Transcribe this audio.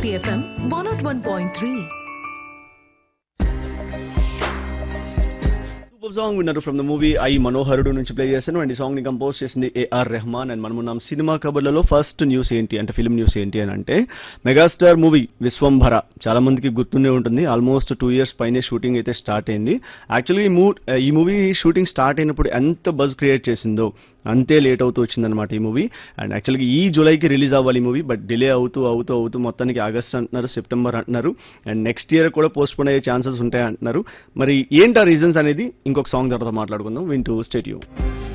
City FM 101.3. Super song విన్నారు from the movie I Manoharudu నుంచి play చేశాను అండ్ ఈ సాంగ్ ని కంపోజ్ చేసింది ఏఆర్ రెహమాన్ అండ్ మనం ఉన్నాం సినిమా కబుర్లలో ఫస్ట్ న్యూస్ ఏంటి అంటే ఫిల్మ్ న్యూస్ ఏంటి అని అంటే మెగాస్టార్ మూవీ విశ్వంభర చాలా మందికి గుర్తుండే ఉంటుంది ఆల్మోస్ట్ టూ ఇయర్స్ పైనే షూటింగ్ అయితే స్టార్ట్ అయింది యాక్చువల్లీ ఈ మూ ఈ మూవీ షూటింగ్ స్టార్ట్ అయినప్పుడు ఎంత బజ్ క్రియేట్ చేసిందో అంతే లేట్ అవుతూ వచ్చిందనమాట ఈ మూవీ అండ్ యాక్చువల్గా ఈ జూలైకి రిలీజ్ అవ్వాలి ఈ మూవీ బట్ డిలే అవుతూ అవుతూ అవుతూ మొత్తానికి ఆగస్ట్ అంటున్నారు సెప్టెంబర్ అంటున్నారు అండ్ నెక్స్ట్ ఇయర్ కూడా పోస్ట్ పోన్ అయ్యే ఛాన్సెస్ ఉంటాయి అంటున్నారు మరి ఏంటి ఆ రీజన్స్ అనేది ఇంకొక సాంగ్ తర్వాత మాట్లాడుకుందాం వింటూ స్టేట్యూ